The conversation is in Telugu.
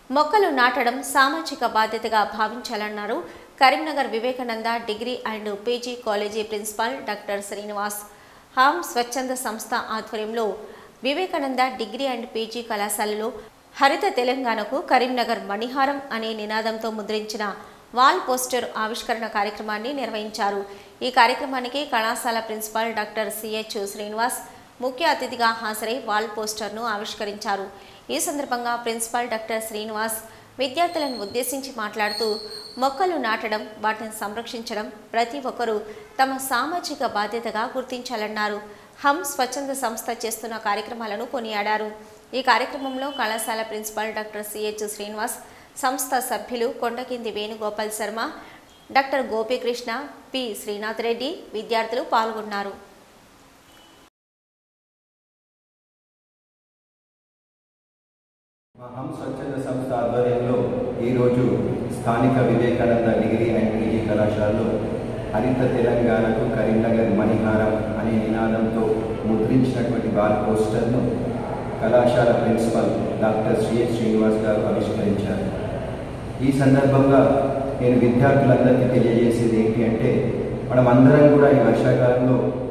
మొక్కలు నాటడం సామాజిక బాధ్యతగా భావించాలన్నారు Karimnagar Vivekananda degree and PG college principal doctor Srinivas హామ్ స్వచ్ఛంద సంస్థ ఆధ్వర్యంలో వివేకానంద డిగ్రీ అండ్ పీజీ కళాశాలలో హరిత తెలంగాణకు కరీంనగర్ మణిహారం అనే నినాదంతో ముద్రించిన వాల్ పోస్టర్ ఆవిష్కరణ కార్యక్రమాన్ని నిర్వహించారు ఈ కార్యక్రమానికి కళాశాల ప్రిన్సిపాల్ డాక్టర్ సిహెచ్ శ్రీనివాస్ ముఖ్య అతిథిగా హాజరై వాల్ పోస్టర్ను ఆవిష్కరించారు ఈ సందర్భంగా ప్రిన్సిపాల్ డాక్టర్ శ్రీనివాస్ విద్యార్థులను ఉద్దేశించి మాట్లాడుతూ మొక్కలు నాటడం వాటిని సంరక్షించడం ప్రతి ఒక్కరూ తమ సామాజిక బాధ్యతగా గుర్తించాలన్నారు హమ్ స్వచ్ఛంద సంస్థ చేస్తున్న కార్యక్రమాలను కొనియాడారు ఈ కార్యక్రమంలో కళాశాల ప్రిన్సిపాల్ డాక్టర్ సిహెచ్ శ్రీనివాస్ సంస్థ సభ్యులు కొండకింది వేణుగోపాల్ శర్మ డాక్టర్ గోపీకృష్ణ పి శ్రీనాథ్ రెడ్డి విద్యార్థులు పాల్గొన్నారు మా హమ్ స్వచ్ఛంద సంస్థ ఆధ్వర్యంలో ఈరోజు స్థానిక వివేకానంద డిగ్రీ అండ్ పీజీ కళాశాలలో హరిత తెలంగాణకు కరీంనగర్ మణిహారం అనే నినాదంతో ముద్రించినటువంటి వాల్ పోస్టర్ను కళాశాల ప్రిన్సిపల్ డాక్టర్ శ్రీఎస్ శ్రీనివాస్ గారు ఆవిష్కరించారు ఈ సందర్భంగా నేను విద్యార్థులందరికీ తెలియజేసేది ఏంటి అంటే మనం అందరం కూడా ఈ వర్షాకాలంలో